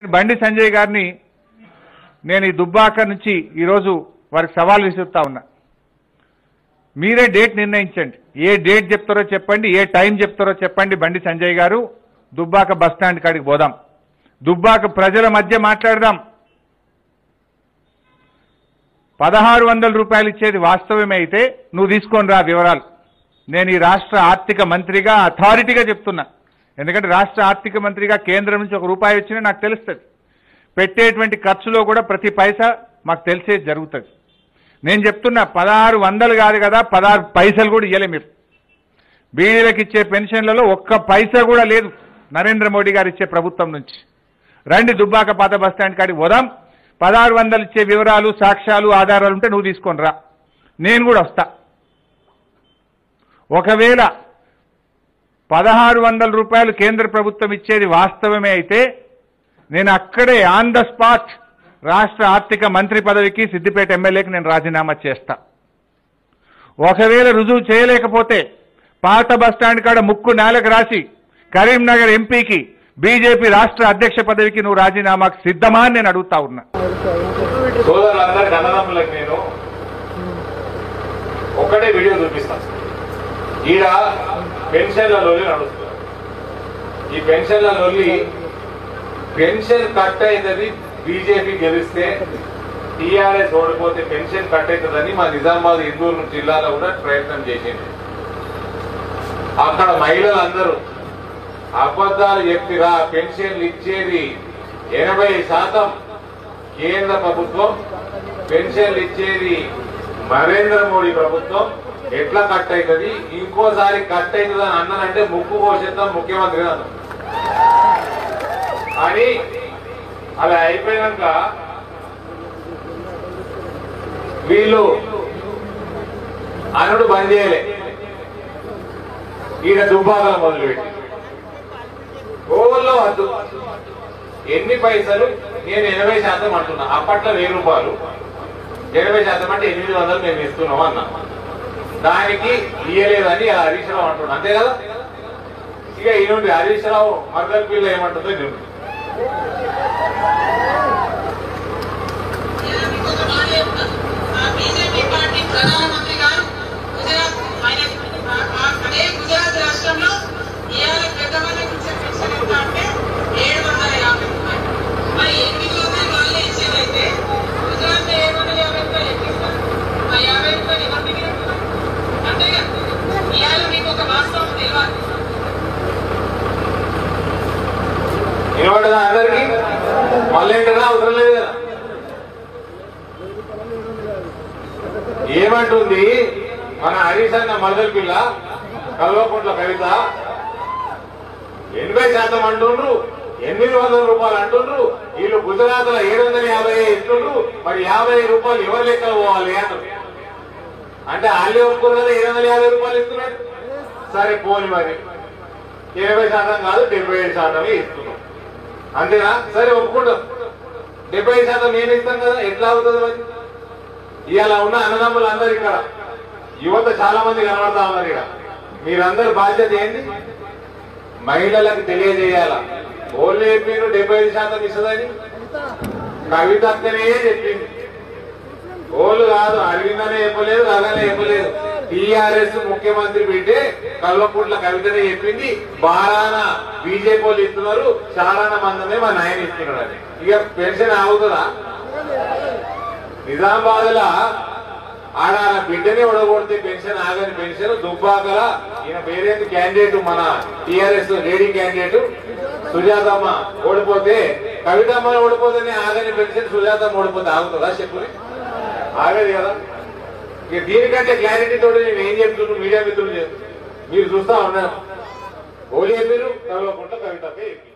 బండి సంజయ్ గారిని నేను ఈ దుబ్బాక నుంచి ఈరోజు వారికి సవాల్ విసురుతా ఉన్నా మీరే డేట్ నిర్ణయించండి ఏ డేట్ చెప్తారో చెప్పండి ఏ టైం చెప్తారో చెప్పండి బండి సంజయ్ గారు దుబ్బాక బస్ స్టాండ్ కాడికి పోదాం దుబ్బాక ప్రజల మధ్య మాట్లాడదాం పదహారు వందల రూపాయలు ఇచ్చేది వాస్తవమే అయితే నువ్వు తీసుకొని రా వివరాలు నేను ఈ రాష్ట్ర ఆర్థిక మంత్రిగా అథారిటీగా చెప్తున్నా ఎందుకంటే రాష్ట్ర ఆర్థిక మంత్రిగా కేంద్రం నుంచి ఒక రూపాయి వచ్చినా నాకు తెలుస్తుంది పెట్టేటువంటి ఖర్చులో కూడా ప్రతి పైసా మాకు తెలిసే జరుగుతుంది నేను చెప్తున్నా పదహారు వందలు కాదు కదా పదహారు పైసలు కూడా ఇవ్వలే మీరు బీడీలకు ఇచ్చే పెన్షన్లలో ఒక్క పైసా కూడా లేదు నరేంద్ర మోడీ గారు ఇచ్చే ప్రభుత్వం నుంచి రండి దుబ్బాక పాత బస్ స్టాండ్ కాడికి పోదాం పదహారు వందలు ఇచ్చే వివరాలు సాక్ష్యాలు ఆధారాలు ఉంటే నువ్వు తీసుకొని రా నేను కూడా వస్తా ఒకవేళ పదహారు వందల రూపాయలు కేంద్ర ప్రభుత్వం ఇచ్చేది వాస్తవమే అయితే నేను అక్కడే ఆన్ ద స్పాట్ రాష్ట్ర ఆర్థిక మంత్రి పదవికి సిద్దిపేట ఎమ్మెల్యేకి నేను రాజీనామా చేస్తా ఒకవేళ రుజువు చేయలేకపోతే పాత బస్టాండ్ కాడ ముక్కు నేలకు రాసి కరీంనగర్ ఎంపీకి బీజేపీ రాష్ట్ర అధ్యక్ష పదవికి నువ్వు రాజీనామాకు సిద్ధమా అని నేను అడుగుతా ఉన్నా సోదరులందరికీ అన్నదమ్ములకు నేను ఒక్కటే వీడియో చూపిస్తాను ఈడ పెన్షన్ల లొల్లి నడుస్తుంది ఈ పెన్షన్ల లొల్లి పెన్షన్ కట్ అయిందని బీజేపీ గెలిస్తే టీఆర్ఎస్ ఓడిపోతే పెన్షన్ కట్ అవుతుందని మా నిజామాబాద్ ఇందూరు జిల్లాలో కూడా ప్రయత్నం చేసింది అక్కడ మహిళలందరూ అబద్ధాలు చెప్పిరా పెన్షన్లు ఇచ్చేది ఎనభై శాతం కేంద్ర ప్రభుత్వం పెన్షన్లు ఇచ్చేది నరేంద్ర మోడీ ప్రభుత్వం ఎట్లా కట్ అవుతుంది ఇంకోసారి కట్ అవుతుంది అని అన్నానంటే ముక్కు పోషిద్దాం ముఖ్యమంత్రి అన్నాను అని అలా అయిపోయినాక వీళ్ళు అనుడు బంద్ చేయలే ఈయన దుబ్బాకలు మొదలుపెట్టి ఓళ్ళో వద్దు ఎన్ని పైసలు నేను ఎనభై శాతం అంటున్నా అప్పట్లో వెయ్యి రూపాయలు ఎనభై శాతం అంటే ఎనిమిది వందలు మేము ఇస్తున్నాం అన్నా దానికి ఇయ్యలేదని ఆ హరీష్ రావు అంటున్నా అంతే కదా ఇక ఈయనుండి హరీష్ రావు మర్దల్ పిల్ల ఏమంటుందో నేను బీజేపీ పార్టీ ప్రధానమంత్రి గారు గుజరాత్ ఆయన అదే గుజరాత్ రాష్ట్రంలో ఇవాళ పెద్దవాళ్ళకి ఇచ్చే పెన్షన్ ఎంత అంటే ఏడు వందల యాభై రూపాయలు మరి ఎనిమిది వందలు వాళ్ళే ఇచ్చేదైతే గుజరాత్ లో ఏడు వందల యాభై రూపాయలు ఎక్కిస్తారు ఆ యాభై రూపాయలు ఎవరి దగ్గర ఉంటున్నారు? అంతేగా ఇవాళ మీకు ఒక వాస్తవం తెలియాలి వినబడదా అందరికి మళ్ళీ ఏంటన్నా అవసరం లేదు కదా ఏమంటుంది మన హరీష్ అన్న మరదల పిల్ల కల్వకుంట్ల కవిత ఎనభై శాతం అంటుండ్రు ఎనిమిది వందల రూపాయలు అంటుండ్రు వీళ్ళు గుజరాత్ లో ఏడు వందల యాభై ఇస్తుండ్రు మరి యాభై రూపాయలు ఎవరి లెక్కలు పోవాలి అంటారు అంటే వాళ్ళే ఒప్పుకోరు కదా ఏడు వందల యాభై రూపాయలు ఇస్తున్నారు సరే పోని మరి ఇరవై శాతం కాదు డెబ్బై ఐదు శాతమే ఇస్తున్నాం అంతేనా సరే ఒప్పుకుంటాం డెబ్బై ఐదు శాతం నేను ఇస్తాను కదా ఎట్లా అవుతుంది మరి ఇవాళ ఉన్న అన్నదమ్ములు అందరు ఇక్కడ యువత చాలా మంది కనబడతా ఉన్నారు ఇక్కడ మీరందరు బాధ్యత ఏంటి మహిళలకు తెలియజేయాల ఓన్లీ మీరు డెబ్బై ఐదు శాతం ఇస్తుందని కవిత అక్కనే చెప్పింది ఓళ్ళు కాదు అరవిందనే చెప్పలేదు రాగానే చెప్పలేదు టీఆర్ఎస్ ముఖ్యమంత్రి బిడ్డే కల్వకుంట్ల కవితనే చెప్పింది బారాన బీజేపీ వాళ్ళు ఇస్తున్నారు చారాన మందమే మా నాయన ఇస్తున్నాడు అని ఇక పెన్షన్ ఆగుతుందా నిజామాబాద్ లా ఆడ ఆయన బిడ్డనే ఒడగొడితే పెన్షన్ ఆగని పెన్షన్ దుబ్బాకల ఈయన పేరేంటి క్యాండిడేట్ మన టిఆర్ఎస్ లేడీ క్యాండిడేట్ సుజాతమ్మ ఓడిపోతే కవితమ్మ ఓడిపోతేనే ఆగని పెన్షన్ సుజాతమ్మ ఓడిపోతే ఆగుతుందా చెప్పుని ఆగదు కదా ఇక దీనికంటే క్లారిటీ తోటి నేను ఏం చెప్తున్నాను మీడియా మిత్రులు మీరు చూస్తా ఉన్నారు ఓలి చెప్పారు కలవకుండా కవితకే చెప్పారు